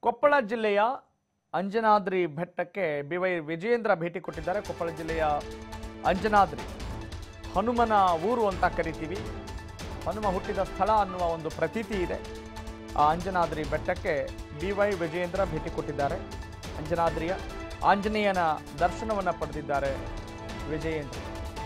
ಕೊಪ್ಪಳ ಜಿಲ್ಲೆಯ ಅಂಜನಾದ್ರಿ ಬೆಟ್ಟಕ್ಕೆ B Y Vijayendra ಭೇಟಿ ಕೊಟ್ಟಿದ್ದಾರೆ ಕೊಪ್ಪಳ ಜಿಲ್ಲೆಯ ಅಂಜನಾದ್ರಿ ಹನುಮನ ಊರು ಅಂತ ಕರಿತೀವಿ ಹನುಮ ಹುಟ್ಟಿದ ಸ್ಥಳ ಅನ್ನುವ ಒಂದು ಪ್ರತೀತಿ ಇದೆ ಆ ಅಂಜನಾದ್ರಿ ಬೆಟ್ಟಕ್ಕೆ ಬಿ ವೈ ವಿಜಯೇಂದ್ರ ಭೇಟಿ ಕೊಟ್ಟಿದ್ದಾರೆ ಅಂಜನಾದ್ರಿಯ ಆಂಜನೇಯನ ದರ್ಶನವನ್ನು ಪಡೆದಿದ್ದಾರೆ ವಿಜಯೇಂದ್ರ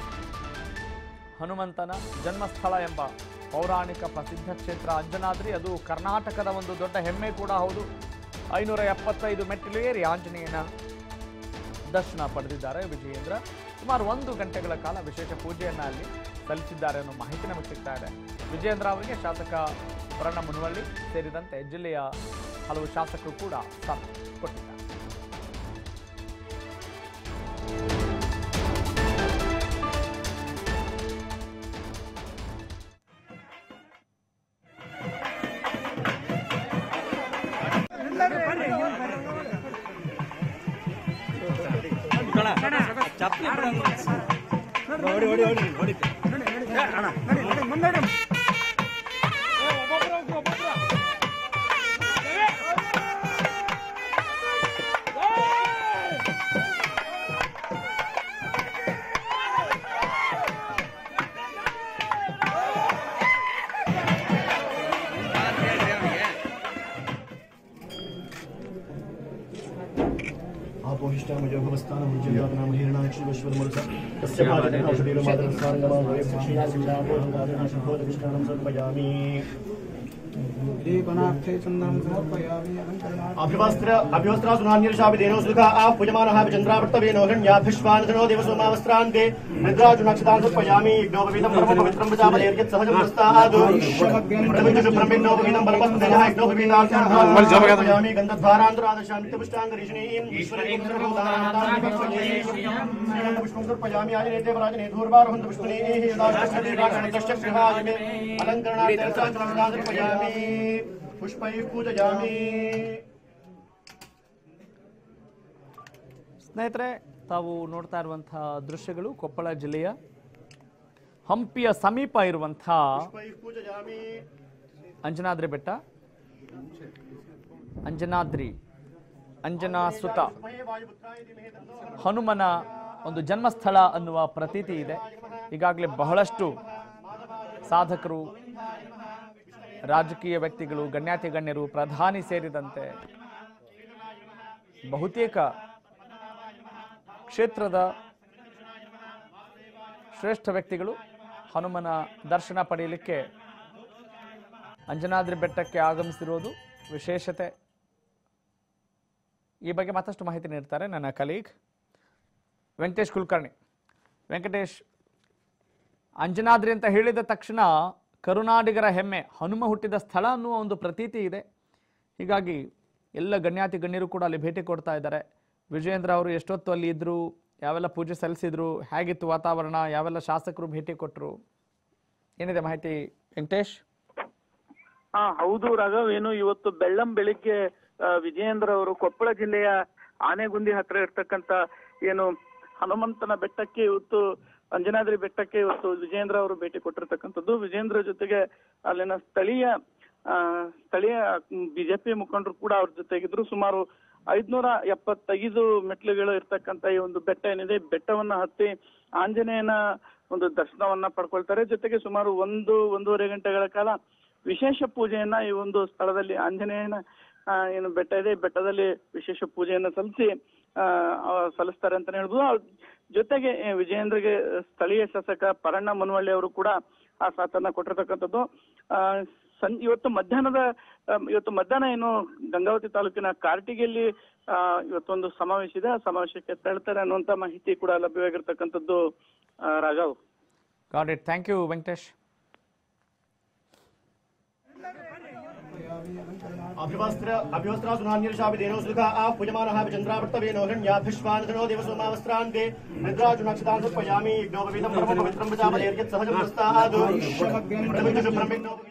ಹನುಮಂತನ ಜನ್ಮಸ್ಥಳ ಎಂಬ ಪೌರಾಣಿಕ ಪ್ರಸಿದ್ಧ ಕ್ಷೇತ್ರ ಅಂಜನಾದ್ರಿ ಅದು ಕರ್ನಾಟಕದ ಒಂದು ದೊಡ್ಡ ಹೆಮ್ಮೆ ಕೂಡ ಹೌದು ಐನೂರ ಎಪ್ಪತ್ತೈದು ಮೆಟ್ಟಿಲು ಏರಿ ಆಂಜನೇಯನ ದರ್ಶನ ಪಡೆದಿದ್ದಾರೆ ವಿಜಯೇಂದ್ರ ಸುಮಾರು ಒಂದು ಗಂಟೆಗಳ ಕಾಲ ವಿಶೇಷ ಪೂಜೆಯನ್ನು ಅಲ್ಲಿ ಸಲ್ಲಿಸಿದ್ದಾರೆ ಅನ್ನೋ ಮಾಹಿತಿ ನಮಗೆ ಸಿಗ್ತಾ ಇದೆ ವಿಜಯೇಂದ್ರ ಅವರಿಗೆ ಶಾಸಕ ವರಣ ಮುನವಳ್ಳಿ ಸೇರಿದಂತೆ ಜಿಲ್ಲೆಯ ಹಲವು ಶಾಸಕರು ಕೂಡ ಸಾಥ್ ಕೊಟ್ಟಿದ್ದಾರೆ आपोहिष्टामयोगवस्थानं भुजन्तानां हिरणाक्षिवश्वरमरुत तस्य पादे औषधीरमादरसारङ्गमां वयक्षिणासिन्दापोहङ्गादिनाशभोधविष्टानं समर्पयामि दीपनार्थे चन्दनं समर्पयामि अलङ्करणार्थं अभिवस्त्र अभिवस्त्रासुनान्यर्षाभिधेनो सुखा आप पूजमानः विचन्द्रावर्तवेनो हिरण्याभिष्वानधनो देवसोमावस्त्रान्ते निद्राजुनाक्षतान् समर्पयामि यज्ञोपवीतं परमं पवित्रं प्रजापतेर्यत् सहजं प्रस्तादु शुभ्रमिन्नोपवीतं परमस्तनः यज्ञोपवीतार्थं समर्पयामि गन्धद्वारान्तरादशां नित्यपुष्टाङ्गरीषणीं ईश्वरीं पुष्पं समर्पयामि आजनेते पराजने धूर्वारोहन्त पुष्पनेः यदाश्चर्येणाक्षणतश्च गृहाय अलङ्करणार्थं समर्पयामि पुष्पैः पूजयामि ಸ್ನೇಹಿತರೆ ತಾವು ನೋಡ್ತಾ ಇರುವಂಥ ದೃಶ್ಯಗಳು ಕೊಪ್ಪಳ ಜಿಲ್ಲೆಯ ಹಂಪಿಯ ಸಮೀಪ ಇರುವಂಥ पुष्पैः पूजयामि ಅಂಜನಾದ್ರಿ ಬೆಟ್ಟ ಅಂಜನಾದ್ರಿ ಅಂಜನಾ ಸುತ ಹನುಮನ ಒಂದು ಜನ್ಮಸ್ಥಳ ಅನ್ನುವ ಪ್ರತೀತಿ ಇದೆ ಈಗಾಗಲೇ ಬಹಳಷ್ಟು ಸಾಧಕರು ರಾಜಕೀಯ ವ್ಯಕ್ತಿಗಳು ಗಣ್ಯಾತಿ ಗಣ್ಯರು ಪ್ರಧಾನಿ ಸೇರಿದಂತೆ ಬಹುತೇಕ ಕ್ಷೇತ್ರದ ಶ್ರೇಷ್ಠ ವ್ಯಕ್ತಿಗಳು ಹನುಮನ ದರ್ಶನ ಪಡೆಯಲಿಕ್ಕೆ ಅಂಜನಾದ್ರಿ ಬೆಟ್ಟಕ್ಕೆ ಆಗಮಿಸಿರುವುದು ವಿಶೇಷತೆ ಈ ಬಗ್ಗೆ ಮತ್ತಷ್ಟು ಮಾಹಿತಿ ನೀಡ್ತಾರೆ ನನ್ನ ಕಲೀಗ್ ವೆಂಕಟೇಶ್ ಕುಲಕರ್ಣಿ ವೆಂಕಟೇಶ್ ಅಂಜನಾದ್ರಿ ಅಂತ ಹೇಳಿದ ತಕ್ಷಣ ಕರುನಾಡಿಗರ ಹೆಮ್ಮೆ ಹನುಮ ಹುಟ್ಟಿದ ಸ್ಥಳ ಅನ್ನುವ ಒಂದು ಪ್ರತೀತಿ ಇದೆ ಹೀಗಾಗಿ ಎಲ್ಲ ಗಣ್ಯಾತಿ ಗಣ್ಯರು ಕೂಡ ಅಲ್ಲಿ ಭೇಟಿ ಕೊಡ್ತಾ ಇದ್ದಾರೆ ವಿಜಯೇಂದ್ರ ಅವರು ಎಷ್ಟೊತ್ತು ಅಲ್ಲಿ ಇದ್ರು ಯಾವೆಲ್ಲ ಪೂಜೆ ಸಲ್ಲಿಸಿದ್ರು ಹೇಗಿತ್ತು ವಾತಾವರಣ ಯಾವೆಲ್ಲ ಶಾಸಕರು ಭೇಟಿ ಕೊಟ್ಟರು ಏನಿದೆ ಮಾಹಿತಿ ವೆಂಕಟೇಶ್ ಹಾ ಹೌದು ರಾಘವ್ ಏನು ಇವತ್ತು ಬೆಳ್ಳಂ ಬೆಳಿಗ್ಗೆ ಆ, ವಿಜಯೇಂದ್ರ ಅವರು ಕೊಪ್ಪಳ ಜಿಲ್ಲೆಯ ಆನೆಗುಂದಿ ಹತ್ರ ಇರ್ತಕ್ಕಂತ ಏನು ಹನುಮಂತನ ಬೆಟ್ಟಕ್ಕೆ ಇವತ್ತು ಅಂಜನಾದ್ರಿ ಬೆಟ್ಟಕ್ಕೆ ಇವತ್ತು ವಿಜಯೇಂದ್ರ ಅವರು ಭೇಟಿ ಕೊಟ್ಟಿರ್ತಕ್ಕಂಥದ್ದು ವಿಜಯೇಂದ್ರ ಜೊತೆಗೆ ಅಲ್ಲಿನ ಸ್ಥಳೀಯ ಆ, ಸ್ಥಳೀಯ ಬಿಜೆಪಿ ಮುಖಂಡರು ಕೂಡ ಅವ್ರ ಜೊತೆಗಿದ್ರು ಸುಮಾರು ಐದ್ನೂರ ಎಪ್ಪತ್ತೈದು ಮೆಟ್ಲುಗಳು ಇರ್ತಕ್ಕಂತ ಈ ಒಂದು ಬೆಟ್ಟ ಏನಿದೆ ಈ ಬೆಟ್ಟವನ್ನ ಹತ್ತಿ ಆಂಜನೇಯನ ಒಂದು ದರ್ಶನವನ್ನ ಪಡ್ಕೊಳ್ತಾರೆ ಜೊತೆಗೆ ಸುಮಾರು ಒಂದು ಒಂದೂವರೆ ಗಂಟೆಗಳ ಕಾಲ ವಿಶೇಷ ಪೂಜೆಯನ್ನ ಈ ಒಂದು ಸ್ಥಳದಲ್ಲಿ ಆಂಜನೇಯನ ಆ, ಏನು ಬೆಟ್ಟ ಇದೆ ಈ ಬೆಟ್ಟದಲ್ಲಿ ವಿಶೇಷ ಪೂಜೆಯನ್ನ ಸಲ್ಲಿಸಿ ಆ, ಆ, ಸಲ್ಲಿಸ್ತಾರೆ ಅಂತಾನೆ ಹೇಳ್ಬೋದು ಅವ್ರ್ ಜೊತೆಗೆ ಆ, ವಿಜಯೇಂದ್ರಗೆ ಸ್ಥಳೀಯ ಶಾಸಕ ಪರಣ್ಣ ಮುನವಳ್ಳಿ ಅವರು ಕೂಡ ಆ ಸಾಥನ್ನ ಕೊಟ್ಟಿರ್ತಕ್ಕಂಥದ್ದು ಆ, ಸಂ ಇವತ್ತು ಮಧ್ಯಾಹ್ನದ ಆ, ಇವತ್ತು ಮಧ್ಯಾಹ್ನ ಏನು ಗಂಗಾವತಿ ತಾಲೂಕಿನ ಕಾರ್ಟಿಗೆಯಲ್ಲಿ ಆ, ಇವತ್ತೊಂದು ಸಮಾವೇಶ ಇದೆ ಆ ಸಮಾವೇಶಕ್ಕೆ ತೆರಳ್ತಾರೆ ಅನ್ನುವಂತ ಮಾಹಿತಿ ಕೂಡ ಲಭ್ಯವಾಗಿರ್ತಕ್ಕಂಥದ್ದು ಆ, Raghav got it thank you Venkatesh अभिवस्त्र अभिवस्त्रासुनान्यर्षाभिधेनो सुखा आप पूजमानः विचन्द्रावर्तवेनो हिरण्याभिष्वानधनो देवसोमावस्त्रान्ते निद्राजुनाक्षतान् समर्पयामि यज्ञोपवीतं परमं पवित्रं प्रजापतेर्यत् सहजं प्रस्तादु शुभ्रमिन्दु शुभ्रमिन्दु